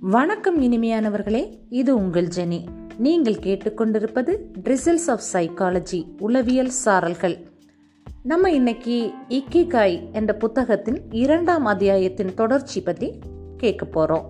வணக்கம் இனிமையானவர்களே இது உங்கள் ஜெனி நீங்கள் கேட்டுக்கொண்டிருப்பது ட்ரிசில்ஸ் ஆஃப் சைக்காலஜி உளவியல் சாரல்கள் நம்ம இன்னைக்கு இக்கிகாய் என்ற புத்தகத்தின் இரண்டாம் அத்தியாயத்தின் தொடர்ச்சி பற்றி கேட்க போறோம்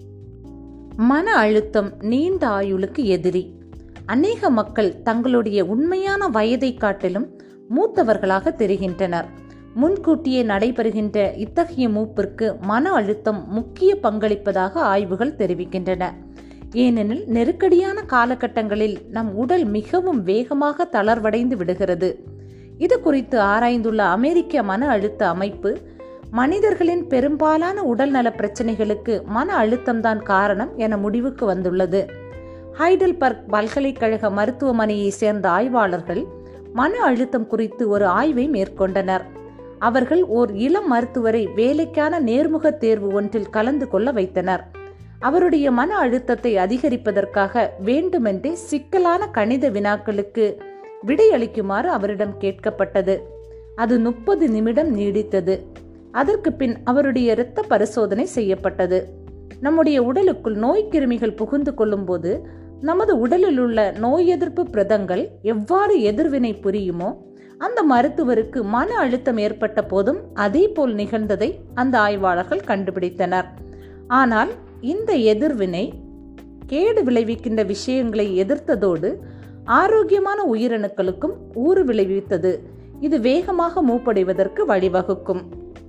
மன அழுத்தம் நீண்ட ஆயுளுக்கு எதிரி அநேக மக்கள் தங்களுடைய உண்மையான வயதை காட்டிலும் மூத்தவர்களாக தெரிகின்றனர் முன்கூட்டியே நடைபெறுகின்ற இத்தகைய மூப்பிற்கு மன அழுத்தம் முக்கிய பங்களிப்பதாக ஆய்வுகள் தெரிவிக்கின்றன ஏனெனில் நெருக்கடியான காலகட்டங்களில் நம் உடல் மிகவும் வேகமாக தளர்வடைந்து விடுகிறது இது குறித்து ஆராய்ந்துள்ள அமெரிக்க மன அழுத்த அமைப்பு மனிதர்களின் பெரும்பாலான உடல்நல பிரச்சனைகளுக்கு மன அழுத்தம்தான் காரணம் என முடிவுக்கு வந்துள்ளது ஹைடல்பர்க் பல்கலைக்கழக மருத்துவமனையை சேர்ந்த ஆய்வாளர்கள் மன அழுத்தம் குறித்து ஒரு ஆய்வை மேற்கொண்டனர் அவர்கள் ஓர் இளம் மருத்துவரை வேலைக்கான நேர்முக தேர்வு ஒன்றில் கலந்து கொள்ள வைத்தனர் அவருடைய மன அழுத்தத்தை அதிகரிப்பதற்காக வேண்டுமென்றே சிக்கலான கணித வினாக்களுக்கு விடையளிக்குமாறு அவரிடம் கேட்கப்பட்டது அது முப்பது நிமிடம் நீடித்தது அதற்கு பின் அவருடைய இரத்த பரிசோதனை செய்யப்பட்டது நம்முடைய உடலுக்குள் நோய் கிருமிகள் புகுந்து கொள்ளும்போது நமது உடலில் உள்ள நோய் எதிர்ப்பு பிரதங்கள் எவ்வாறு எதிர்வினை புரியுமோ அந்த மருத்துவருக்கு மன அழுத்தம் ஏற்பட்ட போதும் அதே போல் நிகழ்ந்ததை அந்த ஆய்வாளர்கள் கண்டுபிடித்தனர் ஆனால் இந்த எதிர்வினை கேடு விளைவிக்கின்ற விஷயங்களை எதிர்த்ததோடு ஆரோக்கியமான உயிரணுக்களுக்கும் ஊறு விளைவித்தது இது வேகமாக மூப்படைவதற்கு வழிவகுக்கும்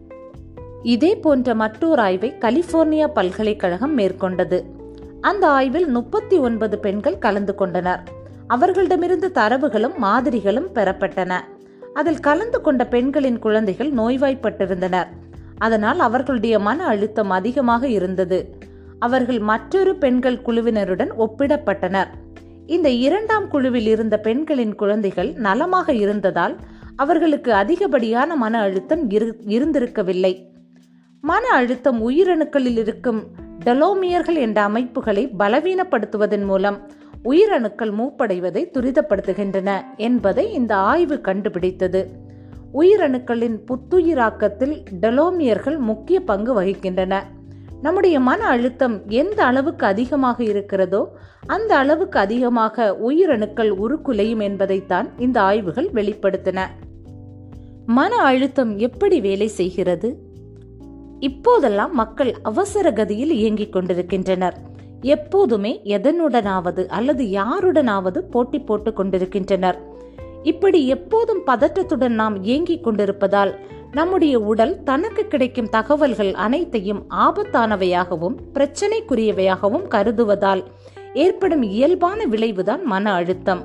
இதே போன்ற மற்றொரு ஆய்வை கலிபோர்னியா பல்கலைக்கழகம் மேற்கொண்டது அந்த ஆய்வில் முப்பத்தி ஒன்பது பெண்கள் கலந்து கொண்டனர் அவர்களிடமிருந்து தரவுகளும் மாதிரிகளும் பெறப்பட்டன அதில் கலந்து கொண்ட பெண்களின் குழந்தைகள் நோய்வாய்ப்பட்டிருந்தனர் அதனால் அவர்களுடைய மன அழுத்தம் அதிகமாக இருந்தது அவர்கள் மற்றொரு பெண்கள் குழுவினருடன் ஒப்பிடப்பட்டனர் இந்த இரண்டாம் குழுவில் இருந்த பெண்களின் குழந்தைகள் நலமாக இருந்ததால் அவர்களுக்கு அதிகப்படியான மன அழுத்தம் இருந்திருக்கவில்லை மன அழுத்தம் உயிரணுக்களில் இருக்கும் டெலோமியர்கள் என்ற அமைப்புகளை பலவீனப்படுத்துவதன் மூலம் உயிரணுக்கள் மூப்படைவதை துரிதப்படுத்துகின்றன என்பதை இந்த ஆய்வு கண்டுபிடித்தது உயிரணுக்களின் புத்துயிராக்கத்தில் டெலோமியர்கள் முக்கிய பங்கு வகிக்கின்றன நம்முடைய மன அழுத்தம் எந்த அளவுக்கு அதிகமாக இருக்கிறதோ அந்த அளவுக்கு அதிகமாக உயிரணுக்கள் உருக்குலையும் என்பதைத்தான் இந்த ஆய்வுகள் வெளிப்படுத்தின மன அழுத்தம் எப்படி வேலை செய்கிறது இப்போதெல்லாம் மக்கள் அவசர கதியில் இயங்கிக் கொண்டிருக்கின்றனர் எப்போதுமே எதனுடனாவது அல்லது யாருடனாவது போட்டி போட்டுக் கொண்டிருக்கின்றனர் இப்படி எப்போதும் பதற்றத்துடன் நாம் இயங்கிக் கொண்டிருப்பதால் நம்முடைய உடல் தனக்கு கிடைக்கும் தகவல்கள் அனைத்தையும் ஆபத்தானவையாகவும் பிரச்சனைக்குரியவையாகவும் கருதுவதால் ஏற்படும் இயல்பான விளைவுதான் மன அழுத்தம்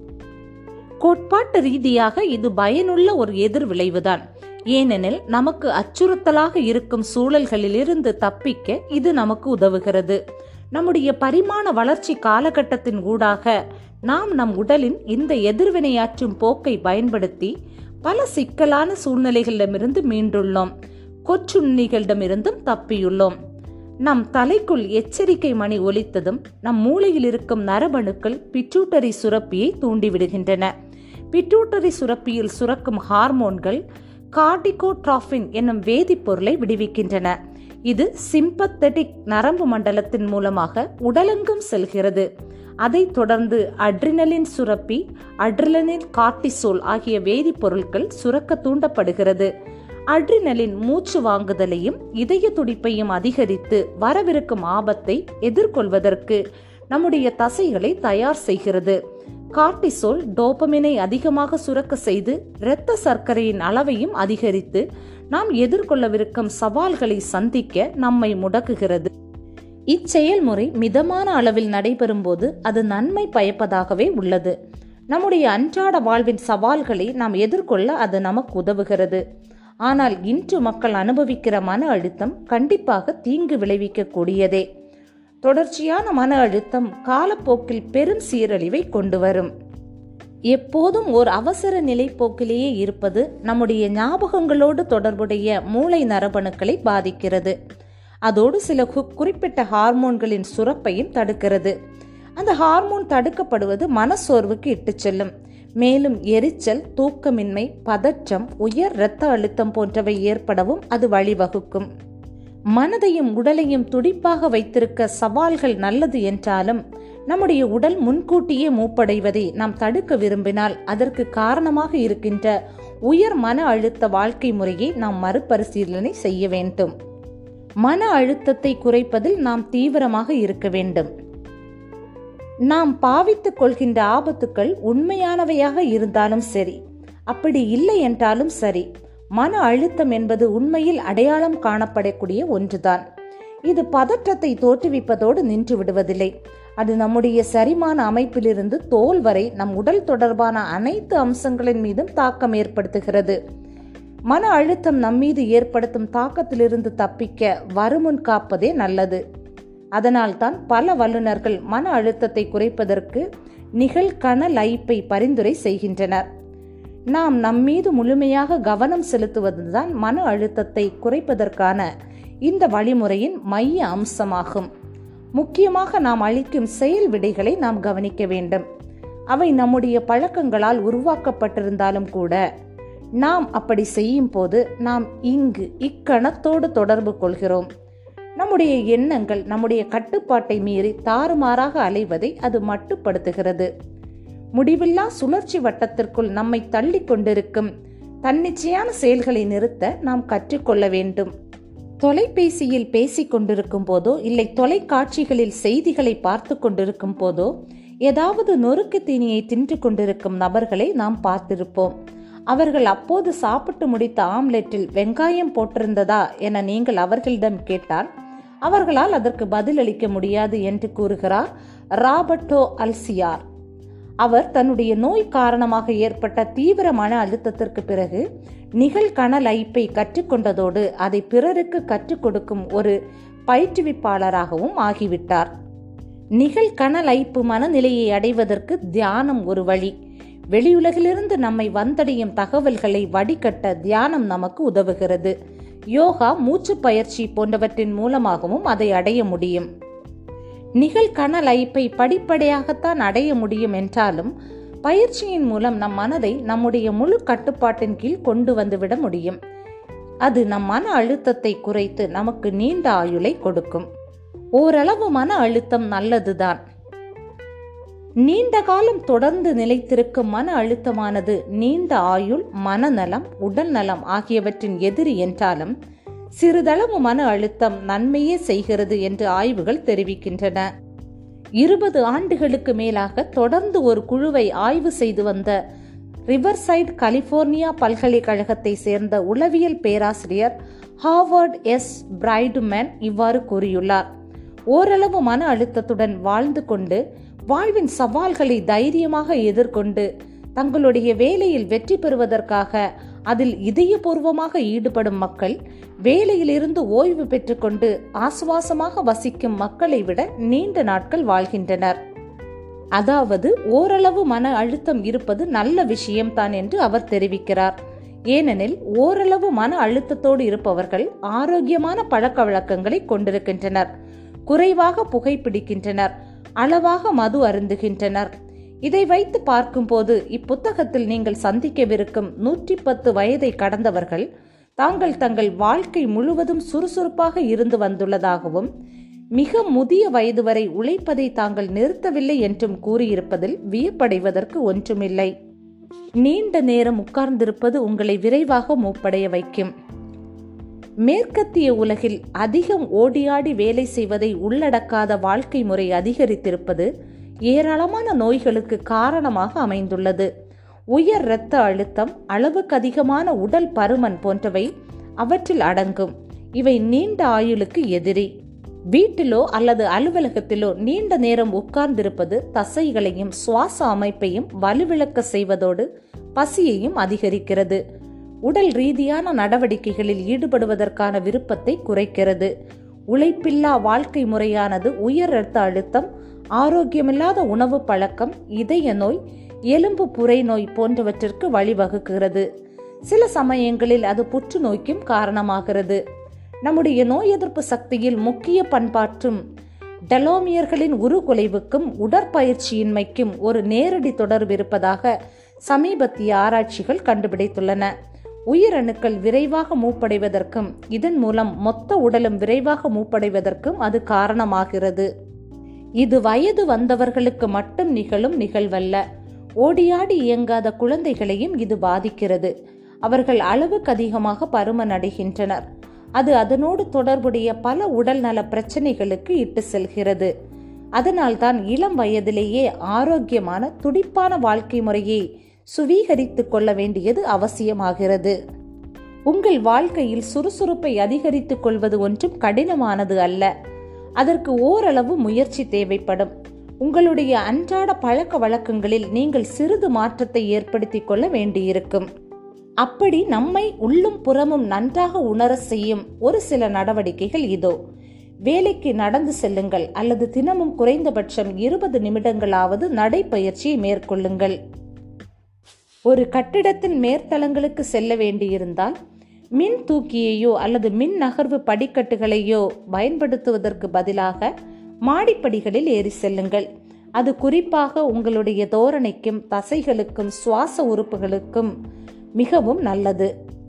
கோட்பாட்டு ரீதியாக இது பயனுள்ள ஒரு எதிர் விளைவுதான் ஏனெனில் நமக்கு அச்சுறுத்தலாக இருக்கும் சூழல்களிலிருந்து தப்பிக்க இது நமக்கு உதவுகிறது நம்முடைய பரிமாண வளர்ச்சி காலகட்டத்தின் ஊடாக நாம் நம் உடலின் இந்த எதிர்வினையாற்றும் போக்கை பயன்படுத்தி பல சிக்கலான சூழ்நிலைகளிடமிருந்து மீண்டுள்ளோம் கொற்றுண்ணிகளிடமிருந்தும் தப்பியுள்ளோம் நம் தலைக்குள் எச்சரிக்கை மணி ஒலித்ததும் நம் மூளையில் இருக்கும் நரபணுக்கள் பிட்யூட்டரி சுரப்பியை தூண்டிவிடுகின்றன பிட்யூட்டரி சுரப்பியில் சுரக்கும் ஹார்மோன்கள் கார்டிகோட்ராஃபின் என்னும் வேதிப்பொருளை விடுவிக்கின்றன இது சிம்பத்தட்டிக் நரம்பு மண்டலத்தின் மூலமாக உடலெங்கும் செல்கிறது அதைத் தொடர்ந்து அட்ரினலின் சுரப்பி அட்ரினலின் கார்டிசோல் ஆகிய வேதிப்பொருட்கள் சுரக்க தூண்டப்படுகிறது அட்ரினலின் மூச்சு வாங்குதலையும் இதய துடிப்பையும் அதிகரித்து வரவிருக்கும் ஆபத்தை எதிர்கொள்வதற்கு நம்முடைய தசைகளை தயார் செய்கிறது கார்டிசோல் டோபமினை அதிகமாக சுரக்க செய்து இரத்த சர்க்கரையின் அளவையும் அதிகரித்து நாம் எதிர்கொள்ளவிருக்கும் சவால்களை சந்திக்க நம்மை முடக்குகிறது இச்செயல்முறை மிதமான அளவில் நடைபெறும் போது அது நன்மை பயப்பதாகவே உள்ளது நம்முடைய அன்றாட வாழ்வின் சவால்களை நாம் எதிர்கொள்ள அது நமக்கு உதவுகிறது ஆனால் இன்று மக்கள் அனுபவிக்கிற மன அழுத்தம் கண்டிப்பாக தீங்கு விளைவிக்கக்கூடியதே தொடர்ச்சியான மன அழுத்தம் காலப்போக்கில் பெரும் சீரழிவை கொண்டு வரும் எப்போதும் ஓர் அவசர நிலைப்போக்கிலேயே இருப்பது நம்முடைய ஞாபகங்களோடு தொடர்புடைய மூளை நரபணுக்களை பாதிக்கிறது அதோடு சில குறிப்பிட்ட ஹார்மோன்களின் சுரப்பையும் தடுக்கிறது அந்த ஹார்மோன் தடுக்கப்படுவது மனசோர்வுக்கு இட்டுச் செல்லும் மேலும் எரிச்சல் தூக்கமின்மை பதற்றம் உயர் இரத்த அழுத்தம் போன்றவை ஏற்படவும் அது வழிவகுக்கும் மனதையும் உடலையும் துடிப்பாக வைத்திருக்க சவால்கள் நல்லது என்றாலும் நம்முடைய உடல் முன்கூட்டியே மூப்படைவதை நாம் தடுக்க விரும்பினால் அதற்கு காரணமாக இருக்கின்ற உயர் மன அழுத்த வாழ்க்கை முறையை நாம் மறுபரிசீலனை செய்ய வேண்டும் மன அழுத்தத்தை குறைப்பதில் நாம் தீவிரமாக இருக்க வேண்டும் நாம் பாவித்துக் கொள்கின்ற ஆபத்துக்கள் உண்மையானவையாக இருந்தாலும் சரி அப்படி இல்லை என்றாலும் சரி மன அழுத்தம் என்பது உண்மையில் அடையாளம் காணப்படக்கூடிய ஒன்றுதான் இது பதற்றத்தை தோற்றுவிப்பதோடு நின்று விடுவதில்லை அது நம்முடைய சரிமான அமைப்பிலிருந்து தோல் வரை நம் உடல் தொடர்பான அனைத்து அம்சங்களின் மீதும் தாக்கம் ஏற்படுத்துகிறது மன அழுத்தம் நம்மீது ஏற்படுத்தும் தாக்கத்திலிருந்து தப்பிக்க வருமுன் காப்பதே நல்லது அதனால்தான் பல வல்லுநர்கள் மன அழுத்தத்தை குறைப்பதற்கு நிகழ்கண லைப்பை பரிந்துரை செய்கின்றனர் நாம் நம்மீது முழுமையாக கவனம் செலுத்துவதுதான் மன அழுத்தத்தை குறைப்பதற்கான இந்த வழிமுறையின் மைய அம்சமாகும் முக்கியமாக நாம் அளிக்கும் செயல் விடைகளை நாம் கவனிக்க வேண்டும் அவை நம்முடைய பழக்கங்களால் உருவாக்கப்பட்டிருந்தாலும் கூட நாம் அப்படி செய்யும் போது நாம் இங்கு இக்கணத்தோடு தொடர்பு கொள்கிறோம் நம்முடைய எண்ணங்கள் நம்முடைய கட்டுப்பாட்டை மீறி தாறுமாறாக அலைவதை அது மட்டுப்படுத்துகிறது முடிவில்லா சுழற்சி வட்டத்திற்குள் நம்மை தள்ளி கொண்டிருக்கும் தன்னிச்சையான செயல்களை நிறுத்த நாம் கற்றுக்கொள்ள வேண்டும் தொலைபேசியில் பேசிக் கொண்டிருக்கும் போதோ இல்லை தொலைக்காட்சிகளில் செய்திகளை பார்த்து கொண்டிருக்கும் போதோ ஏதாவது நொறுக்கு தீனியை தின்று கொண்டிருக்கும் நபர்களை நாம் பார்த்திருப்போம் அவர்கள் அப்போது சாப்பிட்டு முடித்த ஆம்லெட்டில் வெங்காயம் போட்டிருந்ததா என நீங்கள் அவர்களிடம் கேட்டால் அவர்களால் அதற்கு பதிலளிக்க முடியாது என்று கூறுகிறார் ராபர்டோ அல்சியார் அவர் தன்னுடைய நோய் காரணமாக ஏற்பட்ட தீவிர மன அழுத்தத்திற்கு பிறகு நிகழ்கணல் ஐப்பை கற்றுக்கொண்டதோடு அதை பிறருக்கு கற்றுக் கொடுக்கும் ஒரு பயிற்றுவிப்பாளராகவும் ஆகிவிட்டார் நிகழ்கணல் ஐப்பு மனநிலையை அடைவதற்கு தியானம் ஒரு வழி வெளியுலகிலிருந்து நம்மை வந்தடையும் தகவல்களை வடிகட்ட தியானம் நமக்கு உதவுகிறது யோகா மூச்சு பயிற்சி போன்றவற்றின் மூலமாகவும் அதை அடைய முடியும் நிகழ்கணல் ஐப்பை படிப்படியாகத்தான் அடைய முடியும் என்றாலும் பயிற்சியின் மூலம் நம் மனதை நம்முடைய முழு கட்டுப்பாட்டின் கீழ் கொண்டு வந்துவிட முடியும் அது நம் மன அழுத்தத்தை குறைத்து நமக்கு நீண்ட ஆயுளை கொடுக்கும் ஓரளவு மன அழுத்தம் நல்லதுதான் நீண்ட காலம் தொடர்ந்து நிலைத்திருக்கும் மன அழுத்தமானது நீண்ட ஆயுள் மனநலம் உடல் நலம் ஆகியவற்றின் எதிரி என்றாலும் சிறிதளவு மன அழுத்தம் நன்மையே செய்கிறது என்று ஆய்வுகள் தெரிவிக்கின்றன இருபது ஆண்டுகளுக்கு மேலாக தொடர்ந்து ஒரு குழுவை ஆய்வு செய்து வந்த ரிவர்சைட் கலிபோர்னியா பல்கலைக்கழகத்தை சேர்ந்த உளவியல் பேராசிரியர் ஹார்வர்ட் எஸ் பிரைடுமேன் இவ்வாறு கூறியுள்ளார் ஓரளவு மன அழுத்தத்துடன் வாழ்ந்து கொண்டு வாழ்வின் சவால்களை தைரியமாக எதிர்கொண்டு தங்களுடைய வேலையில் வெற்றி பெறுவதற்காக அதில் இதயபூர்வமாக ஈடுபடும் மக்கள் வேலையிலிருந்து ஓய்வு பெற்றுக்கொண்டு ஆசுவாசமாக வசிக்கும் மக்களை விட நீண்ட நாட்கள் வாழ்கின்றனர் அதாவது ஓரளவு மன அழுத்தம் இருப்பது நல்ல விஷயம்தான் என்று அவர் தெரிவிக்கிறார் ஏனெனில் ஓரளவு மன அழுத்தத்தோடு இருப்பவர்கள் ஆரோக்கியமான பழக்க வழக்கங்களை கொண்டிருக்கின்றனர் குறைவாக புகைப்பிடிக்கின்றனர் அளவாக மது அருந்துகின்றனர் இதை வைத்து பார்க்கும்போது இப்புத்தகத்தில் நீங்கள் சந்திக்கவிருக்கும் நூற்றி பத்து வயதை கடந்தவர்கள் தாங்கள் தங்கள் வாழ்க்கை முழுவதும் சுறுசுறுப்பாக இருந்து வந்துள்ளதாகவும் மிக முதிய வயது வரை உழைப்பதை தாங்கள் நிறுத்தவில்லை என்றும் கூறியிருப்பதில் வியப்படைவதற்கு ஒன்றுமில்லை நீண்ட நேரம் உட்கார்ந்திருப்பது உங்களை விரைவாக மூப்படைய வைக்கும் மேற்கத்திய உலகில் அதிகம் ஓடியாடி வேலை செய்வதை உள்ளடக்காத வாழ்க்கை முறை அதிகரித்திருப்பது ஏராளமான நோய்களுக்கு காரணமாக அமைந்துள்ளது உயர் இரத்த அழுத்தம் அளவுக்கு அதிகமான உடல் பருமன் போன்றவை அவற்றில் அடங்கும் இவை நீண்ட ஆயுளுக்கு எதிரி வீட்டிலோ அல்லது அலுவலகத்திலோ நீண்ட நேரம் உட்கார்ந்திருப்பது தசைகளையும் சுவாச அமைப்பையும் வலுவிழக்க செய்வதோடு பசியையும் அதிகரிக்கிறது உடல் ரீதியான நடவடிக்கைகளில் ஈடுபடுவதற்கான விருப்பத்தை குறைக்கிறது உழைப்பில்லா வாழ்க்கை முறையானது உயர் இரத்த அழுத்தம் ஆரோக்கியமில்லாத உணவு பழக்கம் இதய நோய் எலும்பு புரை நோய் போன்றவற்றிற்கு வழிவகுக்கிறது சில சமயங்களில் அது புற்றுநோய்க்கும் காரணமாகிறது நம்முடைய நோய் எதிர்ப்பு சக்தியில் முக்கிய பண்பாற்றும் டெலோமியர்களின் உருகுலைவுக்கும் உடற்பயிற்சியின்மைக்கும் ஒரு நேரடி தொடர்பு இருப்பதாக சமீபத்திய ஆராய்ச்சிகள் கண்டுபிடித்துள்ளன உயிரணுக்கள் விரைவாக மூப்படைவதற்கும் இதன் மூலம் மொத்த உடலும் விரைவாக மூப்படைவதற்கும் அது காரணமாகிறது இது வயது வந்தவர்களுக்கு மட்டும் நிகழும் நிகழ்வல்ல ஓடியாடி இயங்காத குழந்தைகளையும் இது பாதிக்கிறது அவர்கள் அளவுக்கு அதிகமாக பருமன் அடைகின்றனர் அது அதனோடு தொடர்புடைய பல உடல் நல பிரச்சனைகளுக்கு இட்டு செல்கிறது அதனால்தான் இளம் வயதிலேயே ஆரோக்கியமான துடிப்பான வாழ்க்கை முறையை சுவீகரித்துக் கொள்ள வேண்டியது அவசியமாகிறது உங்கள் வாழ்க்கையில் சுறுசுறுப்பை அதிகரித்துக் கொள்வது ஒன்றும் கடினமானது அல்ல அதற்கு ஓரளவு முயற்சி தேவைப்படும் உங்களுடைய அன்றாட பழக்க வழக்கங்களில் நீங்கள் சிறிது மாற்றத்தை ஏற்படுத்திக் கொள்ள வேண்டியிருக்கும் அப்படி நம்மை உள்ளும் புறமும் நன்றாக உணர செய்யும் ஒரு சில நடவடிக்கைகள் இதோ வேலைக்கு நடந்து செல்லுங்கள் அல்லது தினமும் குறைந்தபட்சம் இருபது நிமிடங்களாவது நடைப்பயிற்சியை மேற்கொள்ளுங்கள் ஒரு கட்டிடத்தின் மேற்தளங்களுக்கு செல்ல வேண்டியிருந்தால் மின் தூக்கியையோ அல்லது மின் நகர்வு படிக்கட்டுகளையோ பயன்படுத்துவதற்கு பதிலாக மாடிப்படிகளில் ஏறி செல்லுங்கள் அது குறிப்பாக உங்களுடைய தோரணைக்கும் தசைகளுக்கும் சுவாச உறுப்புகளுக்கும் மிகவும் நல்லது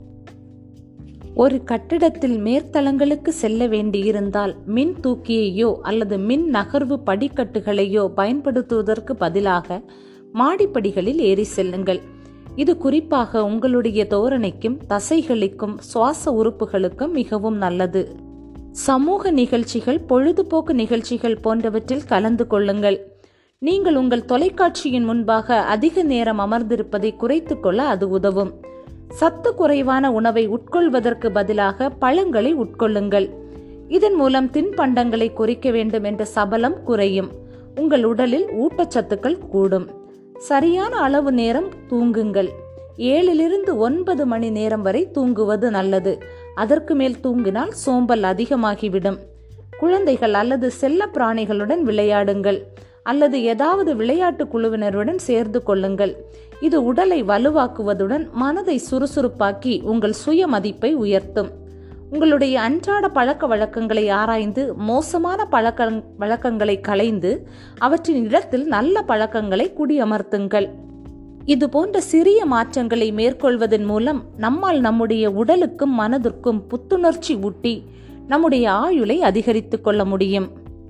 ஒரு கட்டிடத்தில் மேற்தளங்களுக்கு செல்ல வேண்டியிருந்தால் மின் தூக்கியையோ அல்லது மின் நகர்வு படிக்கட்டுகளையோ பயன்படுத்துவதற்கு பதிலாக மாடிப்படிகளில் ஏறி செல்லுங்கள் இது குறிப்பாக உங்களுடைய தோரணைக்கும் தசைகளுக்கும் சுவாச உறுப்புகளுக்கும் மிகவும் நல்லது சமூக நிகழ்ச்சிகள் பொழுதுபோக்கு நிகழ்ச்சிகள் போன்றவற்றில் கலந்து கொள்ளுங்கள் நீங்கள் உங்கள் தொலைக்காட்சியின் முன்பாக அதிக நேரம் அமர்ந்திருப்பதை குறைத்துக் கொள்ள அது உதவும் சத்து குறைவான உணவை உட்கொள்வதற்கு பதிலாக பழங்களை உட்கொள்ளுங்கள் இதன் மூலம் தின்பண்டங்களை குறைக்க வேண்டும் என்ற சபலம் குறையும் உங்கள் உடலில் ஊட்டச்சத்துக்கள் கூடும் சரியான அளவு நேரம் தூங்குங்கள் ஏழிலிருந்து ஒன்பது மணி நேரம் வரை தூங்குவது நல்லது அதற்கு மேல் தூங்கினால் சோம்பல் அதிகமாகிவிடும் குழந்தைகள் அல்லது செல்ல பிராணிகளுடன் விளையாடுங்கள் அல்லது ஏதாவது விளையாட்டு குழுவினருடன் சேர்ந்து கொள்ளுங்கள் இது உடலை வலுவாக்குவதுடன் மனதை சுறுசுறுப்பாக்கி உங்கள் சுய மதிப்பை உயர்த்தும் உங்களுடைய அன்றாட பழக்க வழக்கங்களை ஆராய்ந்து மோசமான பழக்க வழக்கங்களை களைந்து அவற்றின் இடத்தில் நல்ல பழக்கங்களை குடியமர்த்துங்கள் இது போன்ற சிறிய மாற்றங்களை மேற்கொள்வதன் மூலம் நம்மால் நம்முடைய உடலுக்கும் மனதிற்கும் புத்துணர்ச்சி ஊட்டி நம்முடைய ஆயுளை அதிகரித்துக் கொள்ள முடியும்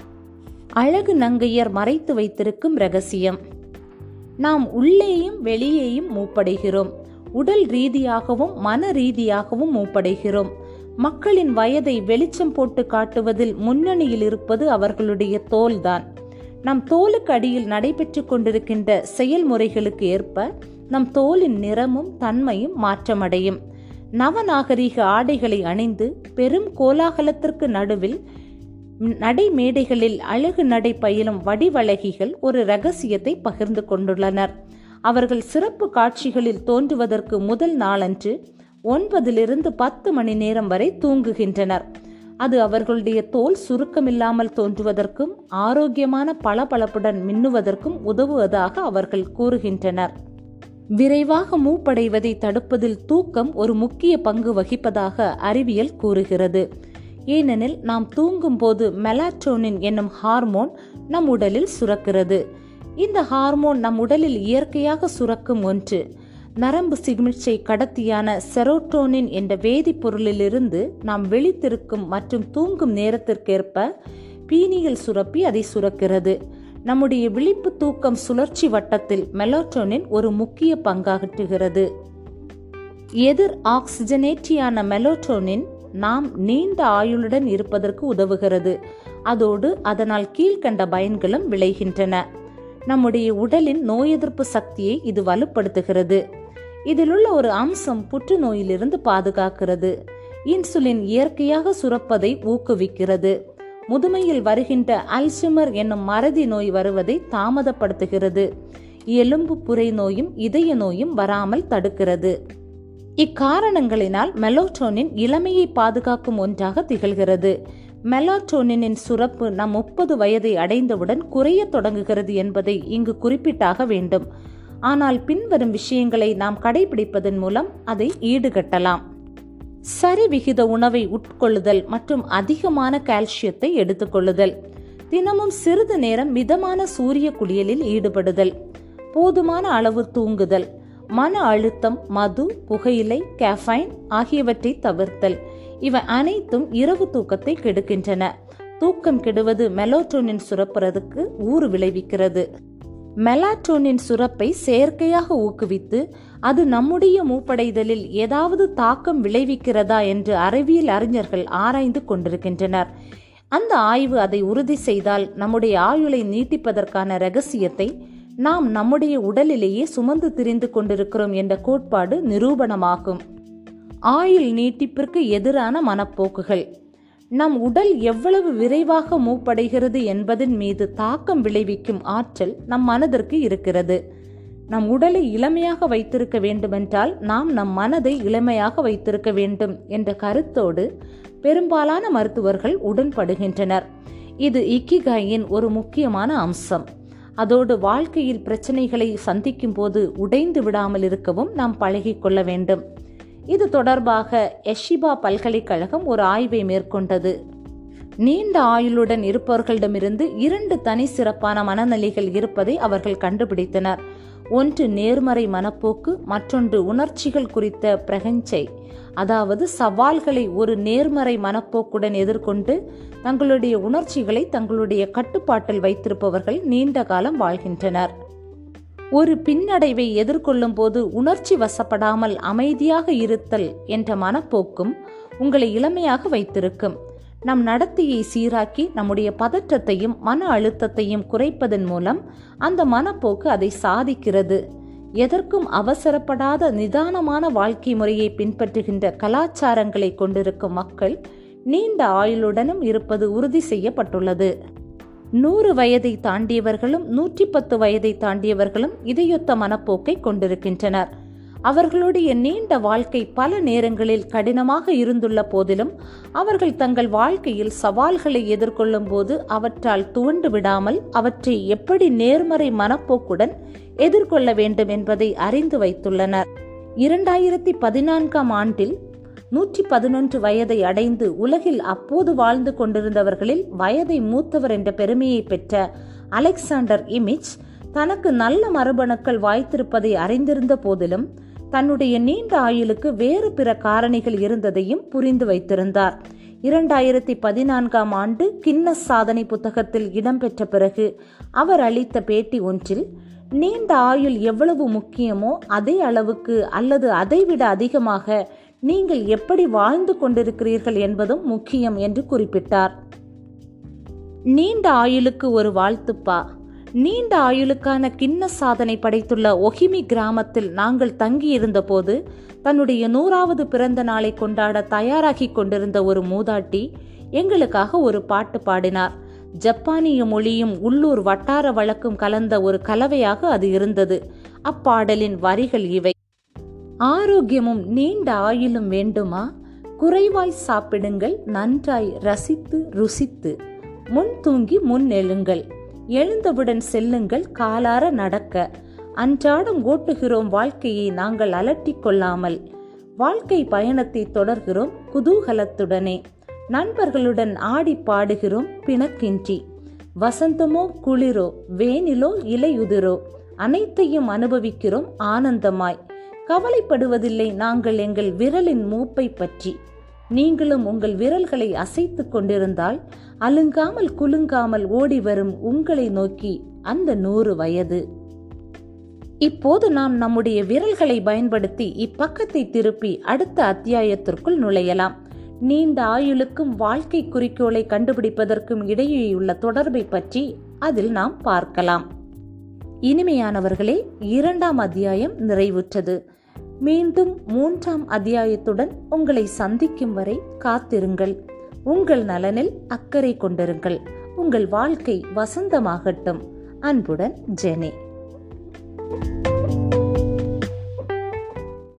அழகு நங்கையர் மறைத்து வைத்திருக்கும் ரகசியம் நாம் உள்ளேயும் வெளியேயும் மூப்படைகிறோம் உடல் ரீதியாகவும் மன ரீதியாகவும் மூப்படைகிறோம் மக்களின் வயதை வெளிச்சம் போட்டு காட்டுவதில் முன்னணியில் இருப்பது அவர்களுடைய தோல்தான் நம் தோலுக்கு அடியில் நடைபெற்று கொண்டிருக்கின்ற செயல்முறைகளுக்கு ஏற்ப நம் தோலின் நிறமும் தன்மையும் மாற்றமடையும் நவநாகரீக ஆடைகளை அணிந்து பெரும் கோலாகலத்திற்கு நடுவில் நடை மேடைகளில் அழகு நடை பயிலும் வடிவழகிகள் ஒரு ரகசியத்தை பகிர்ந்து கொண்டுள்ளனர் அவர்கள் சிறப்பு காட்சிகளில் தோன்றுவதற்கு முதல் நாளன்று ஒன்பதிலிருந்து பத்து மணி நேரம் வரை தூங்குகின்றனர் அது அவர்களுடைய தோல் சுருக்கமில்லாமல் தோன்றுவதற்கும் ஆரோக்கியமான பளபளப்புடன் மின்னுவதற்கும் உதவுவதாக அவர்கள் கூறுகின்றனர் விரைவாக மூப்படைவதை தடுப்பதில் தூக்கம் ஒரு முக்கிய பங்கு வகிப்பதாக அறிவியல் கூறுகிறது ஏனெனில் நாம் தூங்கும் போது மெலாட்டோனின் என்னும் ஹார்மோன் நம் உடலில் சுரக்கிறது இந்த ஹார்மோன் நம் உடலில் இயற்கையாக சுரக்கும் ஒன்று நரம்பு சிகிச்சை கடத்தியான செரோட்டோனின் என்ற வேதிப்பொருளிலிருந்து நாம் விழித்திருக்கும் மற்றும் தூங்கும் நேரத்திற்கேற்ப பீனியல் சுரப்பி அதை சுரக்கிறது நம்முடைய விழிப்பு தூக்கம் சுழற்சி வட்டத்தில் மெலோட்டோனின் ஒரு முக்கிய பங்காற்றுகிறது எதிர் ஆக்சிஜனேற்றியான மெலோட்டோனின் நாம் நீண்ட ஆயுளுடன் இருப்பதற்கு உதவுகிறது அதோடு அதனால் கீழ்கண்ட பயன்களும் விளைகின்றன நம்முடைய உடலின் நோய் எதிர்ப்பு சக்தியை இது வலுப்படுத்துகிறது இதிலுள்ள ஒரு அம்சம் புற்றுநோயிலிருந்து பாதுகாக்கிறது இன்சுலின் இயற்கையாக சுரப்பதை ஊக்குவிக்கிறது முதுமையில் வருகின்ற அல்சிமர் என்னும் மறதி நோய் வருவதை தாமதப்படுத்துகிறது எலும்பு புரை நோயும் இதய நோயும் வராமல் தடுக்கிறது இக்காரணங்களினால் மெலோட்டோனின் இளமையை பாதுகாக்கும் ஒன்றாக திகழ்கிறது மெலாட்டோனினின் சுரப்பு நம் முப்பது வயதை அடைந்தவுடன் குறைய தொடங்குகிறது என்பதை இங்கு குறிப்பிட்டாக வேண்டும் ஆனால் பின்வரும் விஷயங்களை நாம் கடைபிடிப்பதன் மூலம் அதை ஈடுகட்டலாம் சரி விகித உணவை உட்கொள்ளுதல் மற்றும் அதிகமான கால்சியத்தை எடுத்துக்கொள்ளுதல் தினமும் சிறிது நேரம் மிதமான சூரிய குளியலில் ஈடுபடுதல் போதுமான அளவு தூங்குதல் மன அழுத்தம் மது புகையிலை கேஃபைன் ஆகியவற்றை தவிர்த்தல் இவை அனைத்தும் இரவு தூக்கத்தை கெடுக்கின்றன தூக்கம் கெடுவது மெலோட்டோனின் சுரப்புறதுக்கு ஊறு விளைவிக்கிறது மெலாட்டோனின் சுரப்பை செயற்கையாக ஊக்குவித்து அது நம்முடைய மூப்படைதலில் ஏதாவது தாக்கம் விளைவிக்கிறதா என்று அறிவியல் அறிஞர்கள் ஆராய்ந்து கொண்டிருக்கின்றனர் அந்த ஆய்வு அதை உறுதி செய்தால் நம்முடைய ஆயுளை நீட்டிப்பதற்கான ரகசியத்தை நாம் நம்முடைய உடலிலேயே சுமந்து திரிந்து கொண்டிருக்கிறோம் என்ற கோட்பாடு நிரூபணமாகும் ஆயுள் நீட்டிப்பிற்கு எதிரான மனப்போக்குகள் நம் உடல் எவ்வளவு விரைவாக மூப்படைகிறது என்பதன் மீது தாக்கம் விளைவிக்கும் ஆற்றல் நம் மனதிற்கு இருக்கிறது நம் உடலை இளமையாக வைத்திருக்க வேண்டுமென்றால் நாம் நம் மனதை இளமையாக வைத்திருக்க வேண்டும் என்ற கருத்தோடு பெரும்பாலான மருத்துவர்கள் உடன்படுகின்றனர் இது இக்கிகாயின் ஒரு முக்கியமான அம்சம் அதோடு வாழ்க்கையில் பிரச்சனைகளை சந்திக்கும் போது உடைந்து விடாமல் இருக்கவும் நாம் பழகிக்கொள்ள வேண்டும் இது தொடர்பாக எஷிபா பல்கலைக்கழகம் ஒரு ஆய்வை மேற்கொண்டது நீண்ட ஆயுளுடன் இருப்பவர்களிடமிருந்து இரண்டு தனி சிறப்பான மனநிலைகள் இருப்பதை அவர்கள் கண்டுபிடித்தனர் ஒன்று நேர்மறை மனப்போக்கு மற்றொன்று உணர்ச்சிகள் குறித்த பிரகஞ்சை அதாவது சவால்களை ஒரு நேர்மறை மனப்போக்குடன் எதிர்கொண்டு தங்களுடைய உணர்ச்சிகளை தங்களுடைய கட்டுப்பாட்டில் வைத்திருப்பவர்கள் நீண்ட காலம் வாழ்கின்றனர் ஒரு பின்னடைவை எதிர்கொள்ளும் போது உணர்ச்சி வசப்படாமல் அமைதியாக இருத்தல் என்ற மனப்போக்கும் உங்களை இளமையாக வைத்திருக்கும் நம் நடத்தையை சீராக்கி நம்முடைய பதற்றத்தையும் மன அழுத்தத்தையும் குறைப்பதன் மூலம் அந்த மனப்போக்கு அதை சாதிக்கிறது எதற்கும் அவசரப்படாத நிதானமான வாழ்க்கை முறையை பின்பற்றுகின்ற கலாச்சாரங்களை கொண்டிருக்கும் மக்கள் நீண்ட ஆயுளுடனும் இருப்பது உறுதி செய்யப்பட்டுள்ளது நூறு வயதை தாண்டியவர்களும் நூற்றி பத்து வயதை தாண்டியவர்களும் இதையொத்த மனப்போக்கை கொண்டிருக்கின்றனர் அவர்களுடைய நீண்ட வாழ்க்கை பல நேரங்களில் கடினமாக இருந்துள்ள போதிலும் அவர்கள் தங்கள் வாழ்க்கையில் சவால்களை எதிர்கொள்ளும் போது அவற்றால் துவண்டு விடாமல் அவற்றை எப்படி நேர்மறை மனப்போக்குடன் எதிர்கொள்ள வேண்டும் என்பதை அறிந்து வைத்துள்ளனர் இரண்டாயிரத்தி பதினான்காம் ஆண்டில் நூற்றி பதினொன்று வயதை அடைந்து உலகில் அப்போது வாழ்ந்து கொண்டிருந்தவர்களில் வயதை மூத்தவர் என்ற பெருமையை பெற்ற அலெக்சாண்டர் இமிச் தனக்கு நல்ல மரபணுக்கள் வாய்த்திருப்பதை அறிந்திருந்த போதிலும் தன்னுடைய நீண்ட ஆயுளுக்கு வேறு பிற காரணிகள் இருந்ததையும் புரிந்து வைத்திருந்தார் இரண்டாயிரத்தி பதினான்காம் ஆண்டு கின்னஸ் சாதனை புத்தகத்தில் இடம்பெற்ற பிறகு அவர் அளித்த பேட்டி ஒன்றில் நீண்ட ஆயுள் எவ்வளவு முக்கியமோ அதே அளவுக்கு அல்லது அதைவிட அதிகமாக நீங்கள் எப்படி வாழ்ந்து கொண்டிருக்கிறீர்கள் என்பதும் முக்கியம் என்று குறிப்பிட்டார் நீண்ட ஆயுளுக்கு ஒரு வாழ்த்துப்பா நீண்ட ஆயுளுக்கான கிண்ண சாதனை படைத்துள்ள ஒஹிமி கிராமத்தில் நாங்கள் தங்கியிருந்த போது தன்னுடைய நூறாவது பிறந்த நாளை கொண்டாட தயாராகி கொண்டிருந்த ஒரு மூதாட்டி எங்களுக்காக ஒரு பாட்டு பாடினார் ஜப்பானிய மொழியும் உள்ளூர் வட்டார வழக்கும் கலந்த ஒரு கலவையாக அது இருந்தது அப்பாடலின் வரிகள் இவை ஆரோக்கியமும் நீண்ட ஆயுளும் வேண்டுமா குறைவாய் சாப்பிடுங்கள் நன்றாய் ரசித்து ருசித்து முன் தூங்கி முன் எழுங்கள் எழுந்தவுடன் செல்லுங்கள் காலார நடக்க அன்றாடம் ஓட்டுகிறோம் வாழ்க்கையை நாங்கள் அலட்டிக் கொள்ளாமல் வாழ்க்கை பயணத்தை தொடர்கிறோம் குதூகலத்துடனே நண்பர்களுடன் ஆடி பாடுகிறோம் பிணக்கின்றி வசந்தமோ குளிரோ வேனிலோ இலையுதிரோ அனைத்தையும் அனுபவிக்கிறோம் ஆனந்தமாய் கவலைப்படுவதில்லை நாங்கள் எங்கள் விரலின் மூப்பை பற்றி நீங்களும் உங்கள் விரல்களை அசைத்து கொண்டிருந்தால் அலுங்காமல் குலுங்காமல் ஓடி வரும் உங்களை நோக்கி அந்த நூறு வயது இப்போது நாம் நம்முடைய விரல்களை பயன்படுத்தி இப்பக்கத்தை திருப்பி அடுத்த அத்தியாயத்திற்குள் நுழையலாம் நீண்ட ஆயுளுக்கும் வாழ்க்கை குறிக்கோளை கண்டுபிடிப்பதற்கும் இடையேயுள்ள தொடர்பை பற்றி அதில் நாம் பார்க்கலாம் இனிமையானவர்களே இரண்டாம் அத்தியாயம் நிறைவுற்றது மீண்டும் மூன்றாம் அத்தியாயத்துடன் உங்களை சந்திக்கும் வரை காத்திருங்கள் உங்கள் நலனில் அக்கறை கொண்டிருங்கள் உங்கள் வாழ்க்கை வசந்தமாகட்டும் அன்புடன் ஜெனி